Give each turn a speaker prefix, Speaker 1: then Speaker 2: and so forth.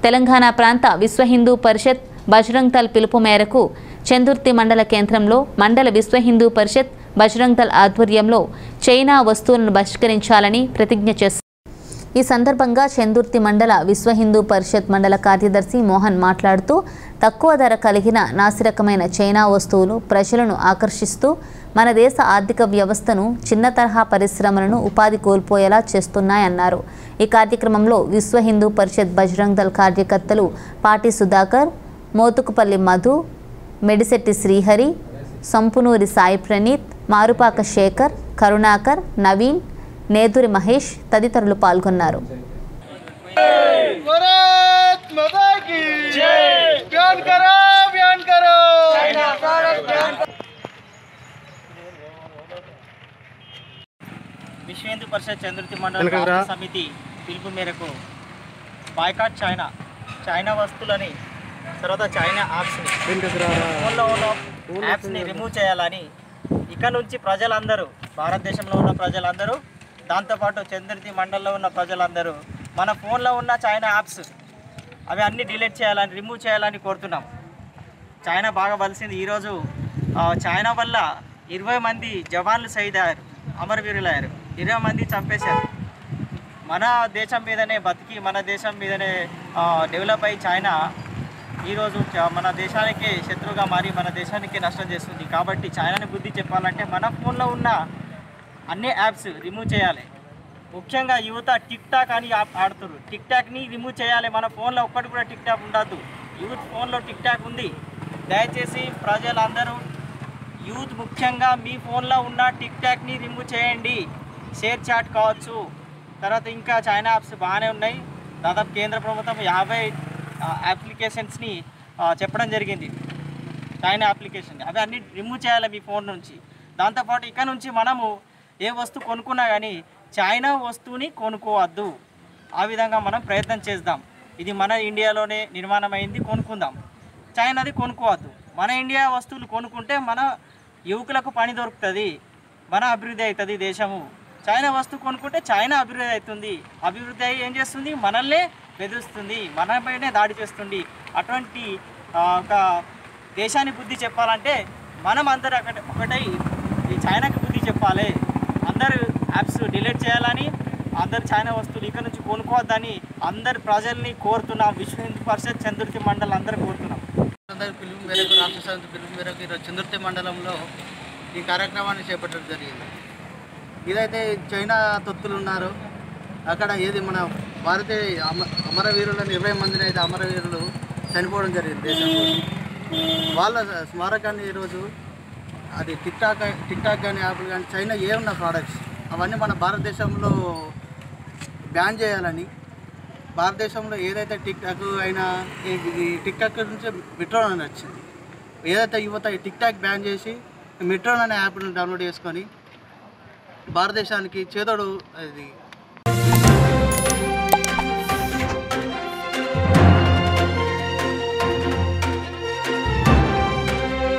Speaker 1: తెలంగాణ ప్రాంత విశ్వ హిందూ పరిషత్ బజరంగ్ దళ్ పిలుపు మేరకు చందుర్తి మండల కేంద్రంలో మండల విశ్వ హిందూ పరిషత్ బజరంగ్ దళ్ ఆధ్వర్యంలో చైనా వస్తువులను బహిష్కరించాలని ప్రతిజ్ఞ చేశారు ఈ సందర్భంగా చందుర్తి మండల విశ్వ హిందూ పరిషత్ మండల కార్యదర్శి మోహన్ మాట్లాడుతూ తక్కువ ధర కలిగిన నాసిరకమైన చైనా వస్తువులు ప్రజలను ఆకర్షిస్తూ మన దేశ ఆర్థిక వ్యవస్థను చిన్న తరహా పరిశ్రమలను ఉపాధి కోల్పోయేలా చేస్తున్నాయన్నారు ఈ కార్యక్రమంలో విశ్వ హిందూ పరిషత్ బజరంగ్ దళ్ కార్యకర్తలు పాటి సుధాకర్ మోతుకుపల్లి మధు మెడిశెట్టి శ్రీహరి సంపునూరి సాయి ప్రణీత్ మారుపాక శేఖర్ కరుణాకర్ నవీన్ నేదురి మహేష్ తదితరులు పాల్గొన్నారు
Speaker 2: भारत माता की जय बयान करो बयान करो
Speaker 3: విశ్వ హిందూ పరిషత్ చంద్రుతి మండల రాష్ట్ర సమితి పిలుపు మేరకు బాయ్కాట్ చైనా చైనా వస్తువులని తర్వాత చైనా యాప్స్ని ఫోన్లో ఉన్న యాప్స్ని రిమూవ్ చేయాలని ఇక నుంచి ప్రజలందరూ భారతదేశంలో ఉన్న ప్రజలందరూ దాంతోపాటు చంద్రుతి మండలంలో ఉన్న ప్రజలందరూ మన ఫోన్లో ఉన్న చైనా యాప్స్ అవి అన్నీ డిలీట్ చేయాలని రిమూవ్ చేయాలని కోరుతున్నాం చైనా బాగా బలిసింది ఈరోజు ఆ, చైనా వల్ల ఇరవై మంది జవాన్లు సైడ్ అయ్యారు అమరవీరులయ్యారు ఇరవై మంది చంపేశారు మన దేశం మీదనే బతికి మన దేశం మీదనే ఆ, డెవలప్ అయ్యి చైనా ఈరోజు చ- మన దేశానికి శత్రువుగా మారి మన దేశానికి నష్టం చేస్తుంది కాబట్టి చైనాని బుద్ధి చెప్పాలంటే మన ఫోన్లో ఉన్న అన్ని యాప్స్ రిమూవ్ చేయాలి ముఖ్యంగా యువత టిక్ టాక్ అని యాప్ ఆడుతున్నారు టిక్ టాక్ని రిమూవ్ చేయాలి మన ఫోన్లో ఒక్కటి కూడా టిక్ టాక్ ఉండద్దు యూత్ ఫోన్లో టిక్ టాక్ ఉంది దయచేసి ప్రజలందరూ యూత్ ముఖ్యంగా మీ ఫోన్లో ఉన్న టిక్ టాక్ని రిమూవ్ చేయండి షేర్ చాట్ కావచ్చు తర్వాత ఇంకా చైనా యాప్స్ బాగానే ఉన్నాయి దాదాపు కేంద్ర ప్రభుత్వం యాభై అప్లికేషన్స్ని చెప్పడం జరిగింది చైనా అప్లికేషన్ అవి అన్ని రిమూవ్ చేయాలి మీ ఫోన్ నుంచి దాంతోపాటు ఇక నుంచి మనము ఏ వస్తువు కొనుక్కున్నా కానీ చైనా వస్తువుని కొనుక్కోవద్దు ఆ విధంగా మనం ప్రయత్నం చేద్దాం ఇది మన ఇండియాలోనే నిర్మాణం అయింది కొనుక్కుందాం చైనాది కొనుక్కోవద్దు మన ఇండియా వస్తువులు కొనుక్కుంటే మన యువకులకు పని దొరుకుతుంది మన అభివృద్ధి అవుతుంది దేశము చైనా వస్తువు కొనుక్కుంటే చైనా అభివృద్ధి అవుతుంది అభివృద్ధి అయ్యి ఏం చేస్తుంది మనల్నే బెదిరిస్తుంది మనపైనే దాడి చేస్తుంది అటువంటి ఆ, ఒక దేశాన్ని బుద్ధి చెప్పాలంటే మనం అందరు అక్కడ ఒకటై ఈ చైనాకి బుద్ధి చెప్పాలి అందరు యాప్స్ డిలీట్ చేయాలని అందరు చైనా వస్తువులు ఇక్కడ నుంచి కొనుక్కోవద్దని అందరు ప్రజల్ని కోరుతున్నాం విశ్వ హిందూ పరిషత్ చంద్రుతి మండలి అందరూ కోరుతున్నాం
Speaker 4: అందరి పిలుపు మేరకు రాష్ట్ర సమితి పిలుపు మేరకు ఈరోజు చంద్రుతి మండలంలో ఈ కార్యక్రమాన్ని చేపట్టడం జరిగింది ఇదైతే చైనా తొత్తులు ఉన్నారు అక్కడ ఏది మన భారతీయ అమ అమరవీరులను ఇరవై మందిని అయితే అమరవీరులు చనిపోవడం జరిగింది దేశం కోసం వాళ్ళ స్మారకాన్ని ఈరోజు అది టిక్ టాక్ టిక్ టాక్ కానీ యాప్లు కానీ చైనా ఏ ఉన్న ప్రోడక్ట్స్ అవన్నీ మన భారతదేశంలో బ్యాన్ చేయాలని భారతదేశంలో ఏదైతే టిక్ టాక్ అయినా ఈ ఈ టిక్ టాక్ నుంచి మిట్రోన్ అని వచ్చింది ఏదైతే యువత ఈ టిక్ టాక్ బ్యాన్ చేసి మిట్రోన్ అనే యాప్ను డౌన్లోడ్ చేసుకొని భారతదేశానికి చేదోడు అది